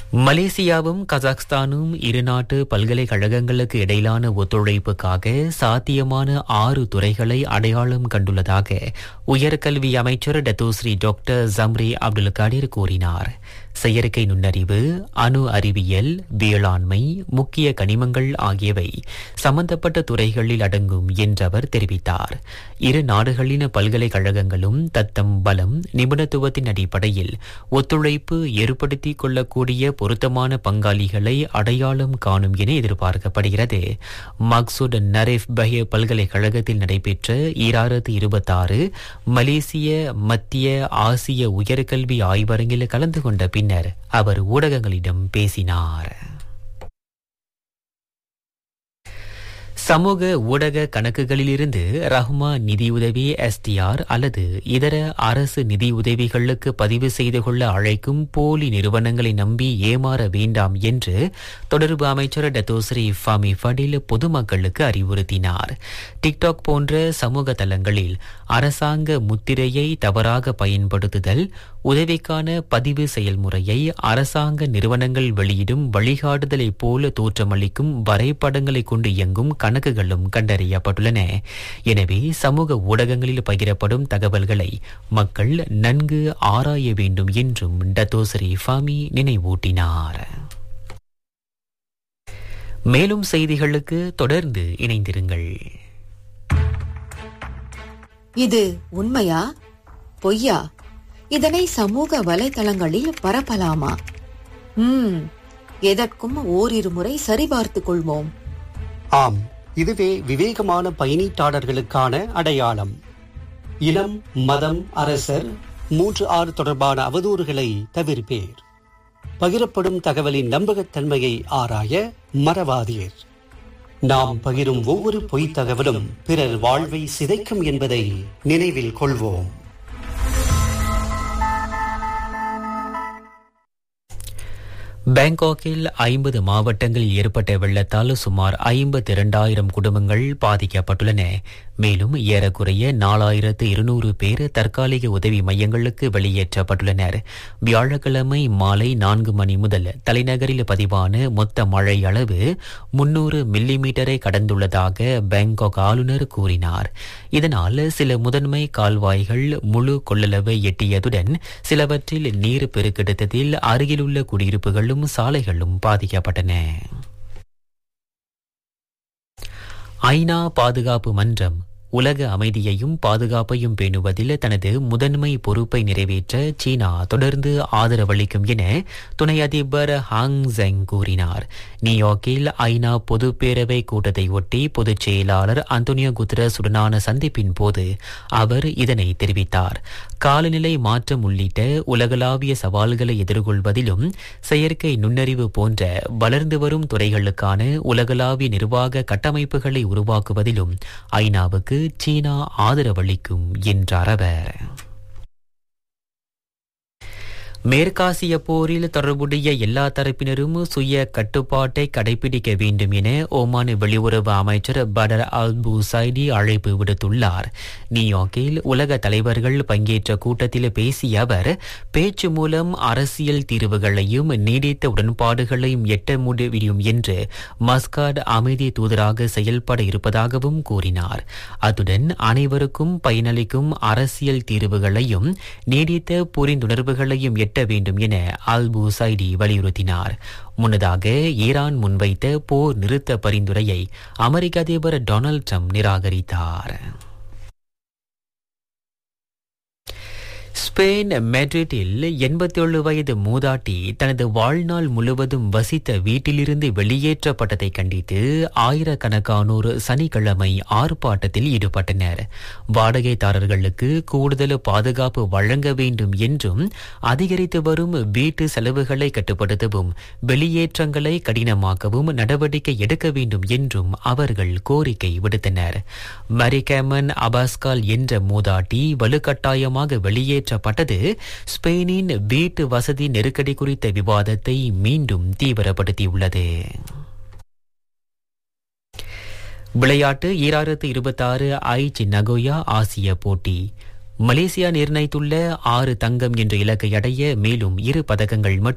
மலேசியாவும் கஜகஸ்தானும் இருநாட்டு பல்கலைக்கழகங்களுக்கு இடையிலான ஒத்துழைப்புக்காக சாத்தியமான ஆறு துறைகளை அடையாளம் கண்டுள்ளதாக உயர்கல்வி அமைச்சர் Dato' Sri doctor Zambry Abdul Kadir கூறினார் செயற்கை நுண்ணறிவு அணு அறிவியல் வேளாண்மை முக்கிய கனிமங்கள் ஆகியவை சம்பந்தப்பட்ட துறைகளில் அடங்கும் என்றவர் தெரிவித்தார் இரு நாடுகளின் பல்கலைக்கழகங்களும் தத்தம் பலம் நிபுணத்துவத்தின் அடிப்படையில் ஒத்துழைப்பு ஏற்படுத்திக் கொள்ளக்கூடிய பொருத்தமான பங்காளிகளை அடையாளம் காணும் என எதிர்பார்க்கப்படுகிறது மக்சூட் நரேஃப் பஹே பல்கலைக்கழகத்தில் நடைபெற்ற ஈராயிரத்து இருபத்தாறு மலேசிய மத்திய ஆசிய உயர்கல்வி ஆய்வரங்கில் கலந்து கொண்ட பின்னர் அவர் ஊடகங்களிடம் பேசினார் சமூக ஊடக கணக்குகளிலிருந்து ரஹ்மா நிதியுதவி எஸ்டிஆர் அல்லது இதர அரசு நிதியுதவிகளுக்கு பதிவு செய்து கொள்ள அழைக்கும் போலி நிறுவனங்களை நம்பி ஏமாற வேண்டாம் என்று தொடர்பு அமைச்சர் டத்தோஸ்ரீ ஃபாமி ஃபடில் பொதுமக்களுக்கு அறிவுறுத்தினார் டிக்டாக் போன்ற சமூக தளங்களில் அரசாங்க முத்திரையை தவறாக பயன்படுத்துதல் உதவிக்கான பதிவு செயல்முறையை அரசாங்க நிறுவனங்கள் வெளியிடும் வழிகாட்டுதலைப் போல தோற்றமளிக்கும் வரைபடங்களை கொண்டு இயங்கும் கணக்குகளும் கண்டறியப்பட்டுள்ளன எனவே சமூக ஊடகங்களில் பகிரப்படும் தகவல்களை மக்கள் நன்கு ஆராய வேண்டும் என்றும் டத்தோசரி ஃபாமி நினைவூட்டினார் மேலும் செய்திகளுக்கு தொடர்ந்து இணைந்திருங்கள் இது உண்மையா பொய்யா இதனை சமூக வலைதளங்களில் பரப்பலாமா ம் எதற்கும் ஓரிரு முறை சரிபார்த்துக் கொள்வோம் ஆம் இதுவே விவேகமான பயணீட்டாளர்களுக்கான அடையாளம் இனம் மதம் அரசர் மூன்று ஆறு தொடர்பான அவதூறுகளை தவிர்ப்பேர் பகிரப்படும் தகவலின் நம்பகத்தன்மையை ஆராய மறவாதீர் நாம் பகிரும் ஒவ்வொரு பொய்த் தகவலும் பிறர் வாழ்வை சிதைக்கும் என்பதை நினைவில் கொள்வோம் பாங்காக்கில் ஐம்பது மாவட்டங்களில் ஏற்பட்ட வெள்ளத்தால் சுமார் ஐம்பத்தி இரண்டாயிரம் குடும்பங்கள் பாதிக்கப்பட்டுள்ளன மேலும் ஏறக்குறைய நாலாயிரத்து இருநூறு பேர் தற்காலிக உதவி மையங்களுக்கு வெளியேற்றப்பட்டுள்ளனர் வியாழக்கிழமை மாலை நான்கு மணி முதல் தலைநகரில் பதிவான மொத்த மழை அளவு முன்னூறு மில்லிமீட்டரை கடந்துள்ளதாக பாங்காக் ஆளுநர் கூறினார் இதனால் சில முதன்மை கால்வாய்கள் முழு கொள்ளளவை எட்டியதுடன் சிலவற்றில் நீர் பெருக்கெடுத்ததில் அருகிலுள்ள குடியிருப்புகளும் சாலைகளும் பாதிக்கப்பட்டன ஐநா பாதுகாப்பு மன்றம் உலக அமைதியையும் பாதுகாப்பையும் பேணுவதில் தனது முதன்மை பொறுப்பை நிறைவேற்ற சீனா தொடர்ந்து ஆதரவளிக்கும் என துணை அதிபர் ஹாங் ஜெங் கூறினார் நியூயார்க்கில் ஐநா பொதுப்பேரவை கூட்டத்தை ஒட்டி பொதுச் செயலாளர் அந்தோனியோ குத்ரஸுடனான சந்திப்பின் போது அவர் இதனை தெரிவித்தார் காலநிலை மாற்றம் உள்ளிட்ட உலகளாவிய சவால்களை எதிர்கொள்வதிலும் செயற்கை நுண்ணறிவு போன்ற வளர்ந்து வரும் துறைகளுக்கான உலகளாவிய நிர்வாக கட்டமைப்புகளை உருவாக்குவதிலும் ஐநாவுக்கு சீனா ஆதரவளிக்கும் என்றார் அவர் மேற்காசிய போரில் தொடர்புடைய எல்லா தரப்பினரும் சுய கட்டுப்பாட்டை கடைபிடிக்க வேண்டும் என ஓமான் வெளியுறவு அமைச்சர் படர் அல் பூசைடி அழைப்பு விடுத்துள்ளார் நியூயார்க்கில் உலக தலைவர்கள் பங்கேற்ற கூட்டத்தில் பேசிய அவர் பேச்சு மூலம் அரசியல் தீர்வுகளையும் நீடித்த உடன்பாடுகளையும் எட்ட முடியும் என்று மஸ்காட் அமைதி தூதராக செயல்பட இருப்பதாகவும் கூறினார் அத்துடன் அனைவருக்கும் பயனளிக்கும் அரசியல் தீர்வுகளையும் நீடித்த புரிந்துணர்வுகளையும் எட்ட வேண்டும் என அல் பூசைடி வலியுறுத்தினார் முன்னதாக ஈரான் முன்வைத்த போர் நிறுத்த பரிந்துரையை அமெரிக்க அதிபர் டொனால்ட் ட்ரம்ப் நிராகரித்தார் ஸ்பெயின் மெட்ரிட்டில் எண்பத்தேழு வயது மூதாட்டி தனது வாழ்நாள் முழுவதும் வசித்த வீட்டிலிருந்து வெளியேற்றப்பட்டதை கண்டித்து ஆயிரக்கணக்கானோர் சனிக்கிழமை ஆர்ப்பாட்டத்தில் ஈடுபட்டனர் வாடகைதாரர்களுக்கு கூடுதல் பாதுகாப்பு வழங்க வேண்டும் என்றும் அதிகரித்து வரும் வீட்டு செலவுகளை கட்டுப்படுத்தவும் வெளியேற்றங்களை கடினமாக்கவும் நடவடிக்கை எடுக்க வேண்டும் என்றும் அவர்கள் கோரிக்கை விடுத்தனர் மரிகேமன் அபாஸ்கால் என்ற மூதாட்டி வலுக்கட்டாயமாக வெளியேற்ற வெளியேற்றப்பட்டது ஸ்பெயினின் வீட்டு வசதி நெருக்கடி குறித்த விவாதத்தை மீண்டும் தீவிரப்படுத்தியுள்ளது விளையாட்டு ஈராயிரத்து இருபத்தாறு ஐச் நகோயா ஆசிய போட்டி மலேசியா நிர்ணயித்துள்ள ஆறு தங்கம் என்ற இலக்கை அடைய மேலும் இரு பதக்கங்கள் மட்டும்